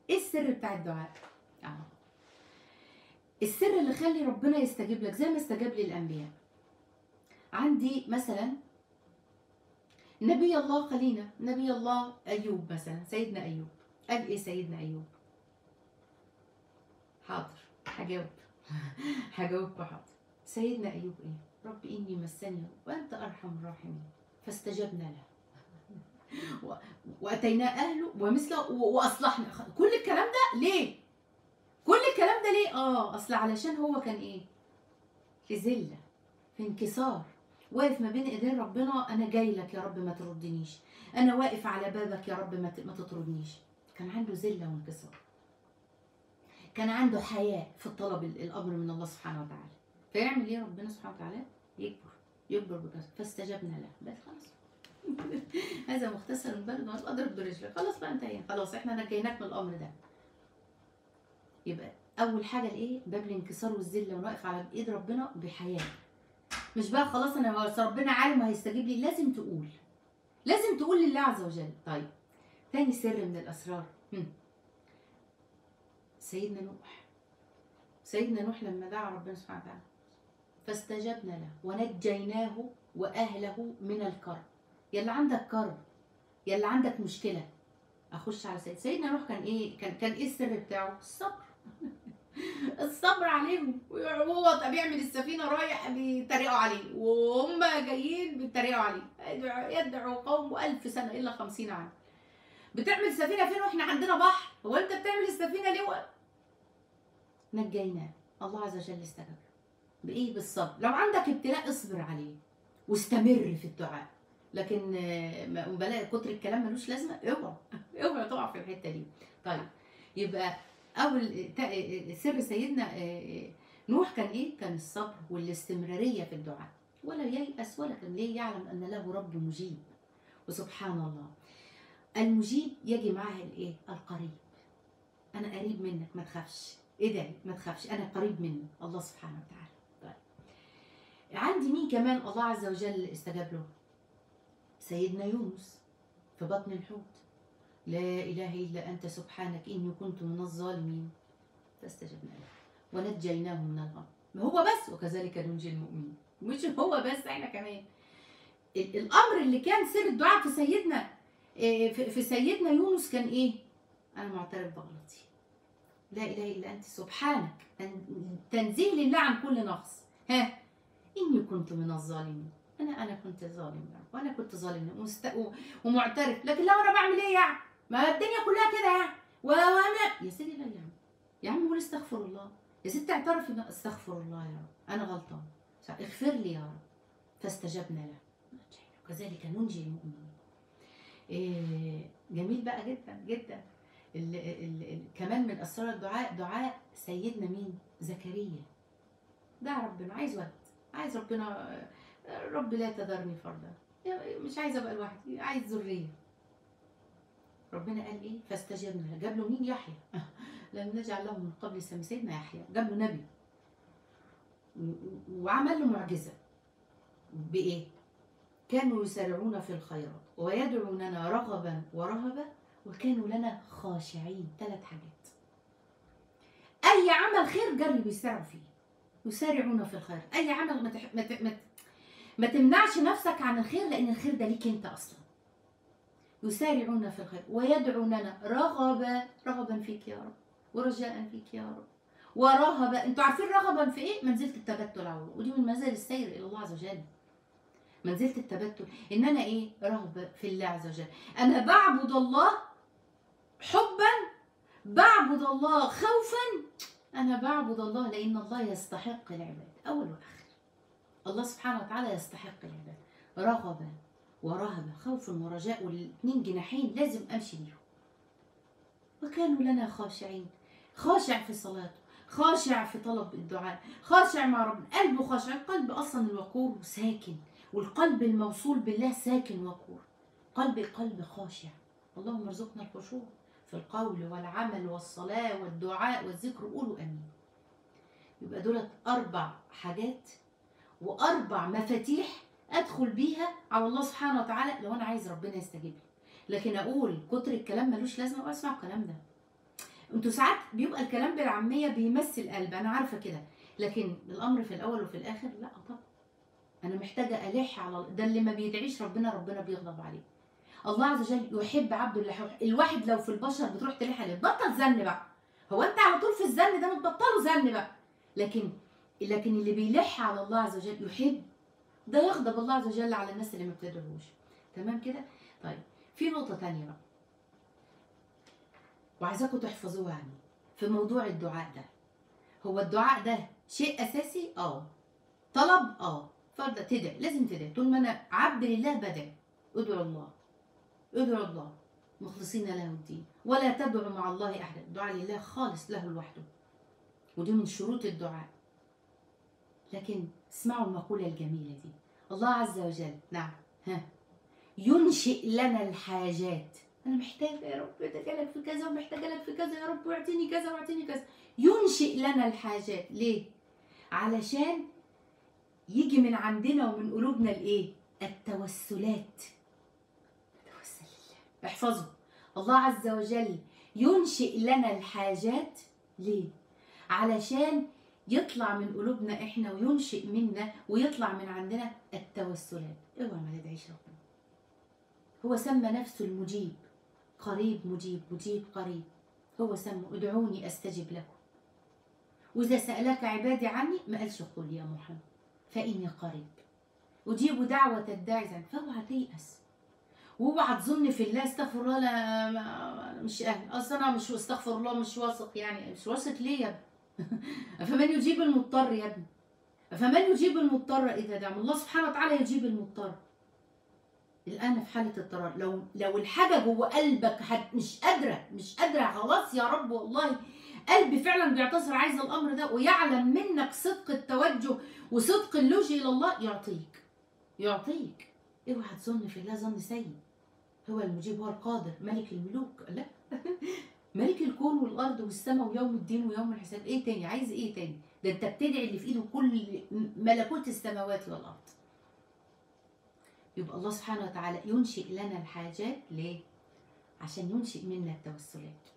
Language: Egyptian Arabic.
ايه السر بتاع الدعاء اه السر اللي يخلي ربنا يستجيب لك زي ما استجاب للانبياء عندي مثلا نبي الله خلينا نبي الله ايوب مثلا سيدنا ايوب قال ايه سيدنا ايوب حاضر هجاوب هجاوبك حاضر سيدنا ايوب ايه رب اني مسني وانت ارحم الراحمين فاستجبنا له و- واتيناه اهله ومثله و- واصلحنا خ- كل الكلام ده ليه كل الكلام ده ليه اه اصل علشان هو كان ايه في ذله في انكسار واقف ما بين ايدين ربنا انا جاي لك يا رب ما تردنيش انا واقف على بابك يا رب ما ت- ما تطردنيش كان عنده ذله وانكسار كان عنده حياء في الطلب ال- الامر من الله سبحانه وتعالى فيعمل ايه ربنا سبحانه وتعالى يكبر يكبر بكثرة فاستجبنا له بس خلاص هذا مختصر بارد اضرب برجلك خلاص بقى انتهينا خلاص احنا نجيناك من الامر ده يبقى اول حاجه الايه باب الانكسار والذله ونقف على ايد ربنا بحياء مش بقى خلاص انا بس ربنا عالم هيستجيب لي لازم تقول لازم تقول لله عز وجل طيب تاني سر من الاسرار هم. سيدنا نوح سيدنا نوح لما دعا ربنا سبحانه وتعالى فاستجبنا له ونجيناه واهله من الكرب يلا عندك كرب يلا عندك مشكله اخش على سيد سيدنا نوح كان ايه كان كان ايه السر بتاعه الصبر الصبر عليهم وهو بيعمل السفينه رايح بيتريقوا عليه وهم جايين بيتريقوا عليه يدعو, يدعو قوم ألف سنه الا خمسين عام بتعمل سفينه فين واحنا عندنا بحر هو انت بتعمل السفينه ليه و- نجيناه الله عز وجل استجاب بايه بالصبر لو عندك ابتلاء اصبر عليه واستمر في الدعاء لكن آه، ما- بلاقي كتر الكلام ملوش لازمه اوعى اوعى تقع في الحته دي طيب يبقى اول تا- سر سيدنا آه، نوح كان ايه كان الصبر والاستمراريه في الدعاء ولا ييأس ولا كان ليه يعلم ان له رب مجيب وسبحان الله المجيب يجي معاه الايه القريب انا قريب منك ما تخافش ادعي ما تخافش انا قريب منك الله سبحانه وتعالى طيب عندي مين كمان الله عز وجل استجاب له سيدنا يونس في بطن الحوت لا إله إلا أنت سبحانك إني كنت من الظالمين فاستجبنا له ونجيناه من الغم ما هو بس وكذلك ننجي المؤمنين مش هو بس احنا كمان ال- الامر اللي كان سر الدعاء في سيدنا إيه، في في سيدنا يونس كان ايه انا معترف بغلطي لا اله الا انت سبحانك تن- تنزيه لله عن كل نقص ها اني كنت من الظالمين انا انا كنت ظالم يعني. وانا كنت ظالم ومست... و- ومعترف لكن لو انا بعمل ايه يعني ما الدنيا كلها كده يعني وانا يا سيدي لا يا عم يا عم قول استغفر الله يا ست اعترفي بقى استغفر الله يا رب انا غلطان اغفر لي يا رب فاستجبنا له كذلك ننجي المؤمنين إيه جميل بقى جدا جدا ال ال ال كمان من اسرار الدعاء دعاء سيدنا مين زكريا دعا ربنا عايز ولد عايز ربنا آه، رب لا تذرني فردا مش عايز ابقى لوحدي عايز ذريه ربنا قال ايه فاستجبنا له جاب له مين يحيى لم نجعل له من قبل سمي سيدنا يحيى جاب له نبي و- و- وعمل له معجزه بايه كانوا يسارعون في الخيرات ويدعوننا رغبا ورهبا وكانوا لنا خاشعين ثلاث حاجات اي عمل خير جري بيسارعوا فيه يسارعون في الخير اي عمل ما, تح... ما, ت... ما, ت... ما تمنعش نفسك عن الخير لان الخير ده ليك انت اصلا يسارعون في الخير ويدعوننا رغبا رغبا فيك يا رب ورجاء فيك يا رب ورهبا انتوا عارفين رغبا في ايه منزله التبتل على الله ودي من منازل السير الى الله عز وجل منزله التبتل ان انا ايه رغبه في الله عز وجل انا بعبد الله حبا بعبد الله خوفا انا بعبد الله لان الله يستحق العباد اول واخر الله سبحانه وتعالى يستحق العباد رغبه ورهبه خوف ورجاء والاثنين جناحين لازم امشي بيهم وكانوا لنا خاشعين خاشع في صلاته خاشع في طلب الدعاء خاشع مع ربنا قلبه خاشع القلب اصلا الوقور ساكن والقلب الموصول بالله ساكن وقور قلب قلب خاشع اللهم ارزقنا الخشوع في القول والعمل والصلاة والدعاء والذكر قولوا امين يبقى دولت اربع حاجات واربع مفاتيح ادخل بيها على الله سبحانه وتعالى لو انا عايز ربنا يستجيب لي لكن اقول كتر الكلام ملوش لازمه واسمع الكلام ده انتوا ساعات بيبقى الكلام بالعاميه بيمثل قلب انا عارفه كده لكن الامر في الاول وفي الاخر لا طبعا انا محتاجه الح على ده اللي ما بيدعيش ربنا ربنا بيغضب عليه الله عز وجل يحب عبده اللي يحب الواحد لو في البشر بتروح تلح عليه بطل زن بقى هو انت على طول في الزن ده ما تبطلوا زن بقى لكن لكن اللي بيلح على الله عز وجل يحب ده يغضب الله عز وجل على الناس اللي ما بتدعوش تمام كده طيب في نقطه تانية بقى وعايزاكم تحفظوها يعني في موضوع الدعاء ده هو الدعاء ده شيء اساسي اه طلب اه فرض تدعي لازم تدعي طول ما انا عبد لله بدعي ادعو الله ادعو الله مخلصين له الدين ولا تدعوا مع الله احدا الدعاء لله خالص له لوحده ودي من شروط الدعاء لكن اسمعوا المقولة الجميلة دي الله عز وجل نعم ها ينشئ لنا الحاجات انا محتاجه يا رب محتاجه لك في كذا ومحتاجه لك في كذا يا رب واعطيني كذا واعطيني كذا ينشئ لنا الحاجات ليه علشان يجي من عندنا ومن قلوبنا الايه التوسلات نتوسل لله احفظوا الله عز وجل ينشئ لنا الحاجات ليه علشان يطلع من قلوبنا احنا وينشئ منا ويطلع من عندنا التوسلات اوعى ما تدعيش ربنا هو سمى نفسه المجيب قريب مجيب مجيب قريب هو سمى ادعوني استجب لكم واذا سالك عبادي عني ما قالش قل يا محمد فاني قريب اجيب دعوه الداعي إذا فاوعى تيأس واوعى تظن في الله استغفر الله لا ما- مش اهل اصل انا مش استغفر الله مش واثق يعني مش واثق ليه يا ابني فمن يجيب المضطر يا ابني فمن يجيب المضطر اذا دعم الله سبحانه وتعالى يجيب المضطر الان في حاله اضطرار لو لو الحاجه جوه قلبك حد مش قادره مش قادره خلاص يا رب والله قلبي فعلا بيعتصر عايز الامر ده ويعلم منك صدق التوجه وصدق اللجوء الى الله يعطيك يعطيك اوعى تظن في الله ظن سيء هو المجيب هو القادر ملك الملوك لا ملك الكون والارض والسماء ويوم الدين ويوم الحساب ايه تاني عايز ايه تاني ده انت بتدعي اللي في ايده كل ملكوت السماوات والارض يبقى الله سبحانه وتعالى ينشئ لنا الحاجات ليه عشان ينشئ منا التوسلات